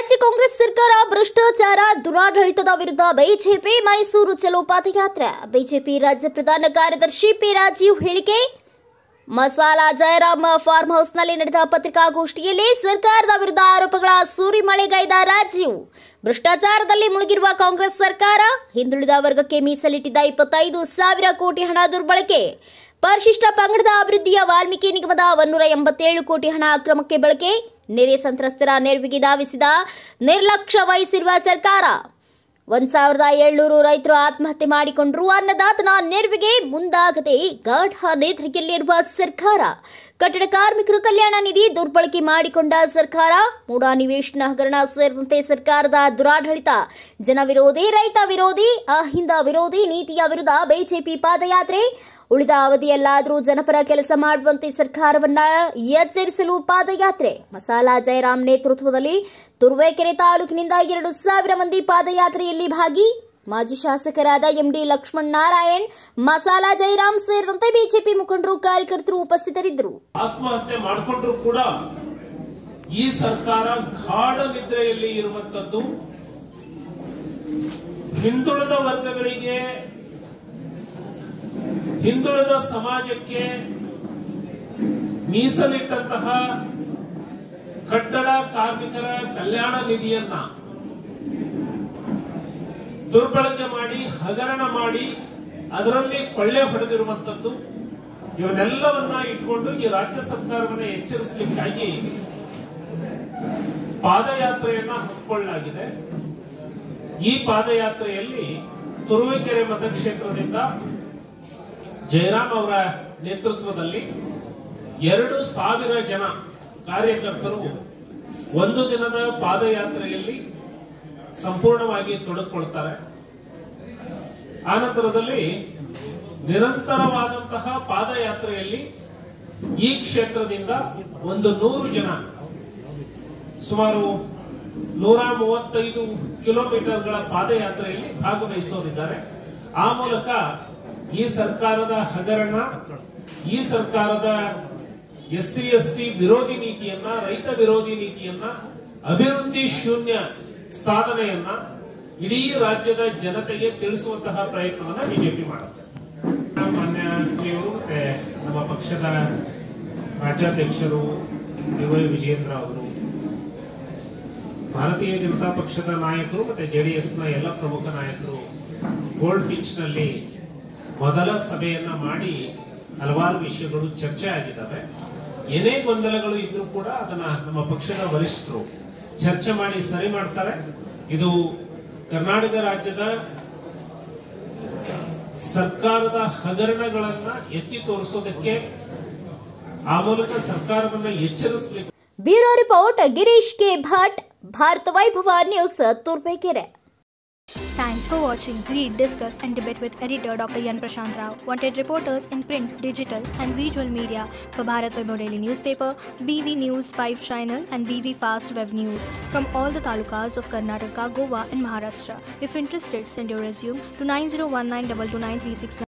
ರಾಜ್ಯ ಕಾಂಗ್ರೆಸ್ ಸರ್ಕಾರ ಭ್ರಷ್ಟಾಚಾರ ದುರಾಡಳಿತದ ವಿರುದ್ಧ ಬಿಜೆಪಿ ಮೈಸೂರು ಚಲೋ ಪಾದಯಾತ್ರೆ ಬಿಜೆಪಿ ರಾಜ್ಯ ಪ್ರಧಾನ ಕಾರ್ಯದರ್ಶಿ ಪಿ ರಾಜೀವ್ ಹೇಳಿಕೆ ಮಸಾಲಾ ಜಯರಾಮ್ ಫಾರ್ಮ್ ಹೌಸ್ನಲ್ಲಿ ನಡೆದ ಪತ್ರಿಕಾಗೋಷ್ಠಿಯಲ್ಲಿ ಸರ್ಕಾರದ ವಿರುದ್ಧ ಆರೋಪಗಳ ಸೂರಿಮಳೆಗೈದ ರಾಜೀವ್ ಭ್ರಷ್ಟಾಚಾರದಲ್ಲಿ ಮುಳುಗಿರುವ ಕಾಂಗ್ರೆಸ್ ಸರ್ಕಾರ ಹಿಂದುಳಿದ ವರ್ಗಕ್ಕೆ ಮೀಸಲಿಟ್ಟಿದ್ದ ಇಪ್ಪತ್ತೈದು ಸಾವಿರ ಕೋಟಿ ಹಣ ದುರ್ಬಳಕೆ ಪರಿಶಿಷ್ಟ ಪಂಗಡದ ಅಭಿವೃದ್ಧಿಯ ವಾಲ್ಮೀಕಿ ನಿಗಮದ ಒನ್ನೂರ ಎಂಬತ್ತೇಳು ಕೋಟಿ ಹಣ ಅಕ್ರಮಕ್ಕೆ ಬಳಕೆ ನೆರೆ ಸಂತ್ರಸ್ತರ ನೆರವಿಗೆ ಧಾವಿಸಿದ ನಿರ್ಲಕ್ಷ್ಯ ವಹಿಸಿರುವ ಸರ್ಕಾರ ಒಂದ್ ಸಾವಿರದ ಏಳ್ನೂರು ರೈತರು ಆತ್ಮಹತ್ಯೆ ಮಾಡಿಕೊಂಡ್ರು ಅನ್ನದಾತನ ನೆರವಿಗೆ ಮುಂದಾಗದೆ ಗಾಢ ನಿದ್ರೆಯಲ್ಲಿರುವ ಸರ್ಕಾರ ಕಟ್ಟಡ ಕಾರ್ಮಿಕರ ಕಲ್ಯಾಣ ನಿಧಿ ದುರ್ಬಳಕೆ ಮಾಡಿಕೊಂಡ ಸರ್ಕಾರ ಮೂಡಾ ನಿವೇಶನ ಹಗರಣ ಸೇರಿದಂತೆ ಸರ್ಕಾರದ ದುರಾಡಳಿತ ಜನ ವಿರೋಧಿ ರೈತ ವಿರೋಧಿ ಅಹಿಂದ ವಿರೋಧಿ ನೀತಿಯ ವಿರುದ್ಧ ಬಿಜೆಪಿ ಪಾದಯಾತ್ರೆ ಉಳಿದ ಅವಧಿಯಲ್ಲಾದರೂ ಜನಪರ ಕೆಲಸ ಮಾಡುವಂತೆ ಸರ್ಕಾರವನ್ನ ಎಚ್ಚರಿಸಲು ಪಾದಯಾತ್ರೆ ಮಸಾಲಾ ಜಯರಾಮ್ ನೇತೃತ್ವದಲ್ಲಿ ತುರುವೇಕೆರೆ ತಾಲೂಕಿನಿಂದ ಎರಡು ಸಾವಿರ ಮಂದಿ ಪಾದಯಾತ್ರೆಯಲ್ಲಿ ಭಾಗಿ ಮಾಜಿ ಶಾಸಕರಾದ ಎಂಡಿ ಲಕ್ಷ್ಮಣ್ ನಾರಾಯಣ್ ಮಸಾಲಾ ಜಯರಾಮ್ ಸೇರಿದಂತೆ ಬಿಜೆಪಿ ಮುಖಂಡರು ಕಾರ್ಯಕರ್ತರು ಉಪಸ್ಥಿತರಿದ್ದರು ಆತ್ಮಹತ್ಯೆ ಮಾಡಿಕೊಂಡ್ರು ಕೂಡ ಈ ಸರ್ಕಾರ ಗಾಢ ನಿದ್ರೆಯಲ್ಲಿ ಇರುವಂತದ್ದು ಹಿಂದುಳಿದ ವರ್ಗಗಳಿಗೆ ಹಿಂದುಳಿದ ಸಮಾಜಕ್ಕೆ ಮೀಸಲಿಟ್ಟಂತಹ ಕಟ್ಟಡ ಕಾರ್ಮಿಕರ ಕಲ್ಯಾಣ ನಿಧಿಯನ್ನ ದುರ್ಬಳಕೆ ಮಾಡಿ ಹಗರಣ ಮಾಡಿ ಅದರಲ್ಲಿ ಕೊಳ್ಳೆ ಹೊಡೆದಿರುವಂತದ್ದು ಇವನ್ನೆಲ್ಲವನ್ನ ಇಟ್ಕೊಂಡು ಈ ರಾಜ್ಯ ಸರ್ಕಾರವನ್ನ ಎಚ್ಚರಿಸಲಿಕ್ಕಾಗಿ ಪಾದಯಾತ್ರೆಯನ್ನ ಹಮ್ಮಿಕೊಳ್ಳಲಾಗಿದೆ ಈ ಪಾದಯಾತ್ರೆಯಲ್ಲಿ ತುರುವೇಕೆರೆ ಮತಕ್ಷೇತ್ರದಿಂದ ಜಯರಾಮ್ ಅವರ ನೇತೃತ್ವದಲ್ಲಿ ಎರಡು ಸಾವಿರ ಜನ ಕಾರ್ಯಕರ್ತರು ಒಂದು ದಿನದ ಪಾದಯಾತ್ರೆಯಲ್ಲಿ ಸಂಪೂರ್ಣವಾಗಿ ತೊಡಗಿಕೊಳ್ತಾರೆ ಆನಂತರದಲ್ಲಿ ನಿರಂತರವಾದಂತಹ ಪಾದಯಾತ್ರೆಯಲ್ಲಿ ಈ ಕ್ಷೇತ್ರದಿಂದ ಒಂದು ನೂರು ಜನ ಸುಮಾರು ನೂರ ಮೂವತ್ತೈದು ಕಿಲೋಮೀಟರ್ಗಳ ಪಾದಯಾತ್ರೆಯಲ್ಲಿ ಭಾಗವಹಿಸೋರಿದ್ದಾರೆ ಆ ಮೂಲಕ ಈ ಸರ್ಕಾರದ ಹಗರಣ ಈ ಸರ್ಕಾರದ ಎಸ್ ಸಿ ಎಸ್ ಟಿ ವಿರೋಧಿ ನೀತಿಯನ್ನ ರೈತ ವಿರೋಧಿ ನೀತಿಯನ್ನ ಅಭಿವೃದ್ಧಿ ಶೂನ್ಯ ಸಾಧನೆಯನ್ನ ಇಡೀ ರಾಜ್ಯದ ಜನತೆಗೆ ತಿಳಿಸುವಂತಹ ಪ್ರಯತ್ನವನ್ನ ಬಿಜೆಪಿ ಮಾಡುತ್ತೆ ಮಾನ್ಯ ಇವರು ಮತ್ತೆ ನಮ್ಮ ಪಕ್ಷದ ರಾಜ್ಯಾಧ್ಯಕ್ಷರು ಡಿ ವೈ ವಿಜೇಂದ್ರ ಅವರು ಭಾರತೀಯ ಜನತಾ ಪಕ್ಷದ ನಾಯಕರು ಮತ್ತೆ ಜೆಡಿಎಸ್ ನ ಎಲ್ಲ ಪ್ರಮುಖ ನಾಯಕರು ಗೋಲ್ಡ್ ಫಿಚ್ ನಲ್ಲಿ ಮೊದಲ ಸಭೆಯನ್ನ ಮಾಡಿ ಹಲವಾರು ವಿಷಯಗಳು ಚರ್ಚೆ ಆಗಿದ್ದಾವೆ ಏನೇ ಗೊಂದಲಗಳು ಇದ್ರೂ ಕೂಡ ಅದನ್ನ ನಮ್ಮ ಪಕ್ಷದ ವರಿಷ್ಠರು ಚರ್ಚೆ ಮಾಡಿ ಸರಿ ಮಾಡ್ತಾರೆ ಇದು ಕರ್ನಾಟಕ ರಾಜ್ಯದ ಸರ್ಕಾರದ ಹಗರಣಗಳನ್ನ ಎತ್ತಿ ತೋರಿಸೋದಕ್ಕೆ ಆ ಮೂಲಕ ಸರ್ಕಾರವನ್ನ ಎಚ್ಚರಿಸಲಿಕ್ಕೆ bureau report Girish K Bhat Bharatha Vaibhava news Turbekere Thanks for watching. Read, discuss, and debate with editor Dr. Yan Prashant Rao. Wanted reporters in print, digital, and visual media for Bharat Vaibhav Daily Newspaper, BV News 5 Channel, and BV Fast Web News from all the talukas of Karnataka, Goa, and Maharashtra. If interested, send your resume to 9019229369.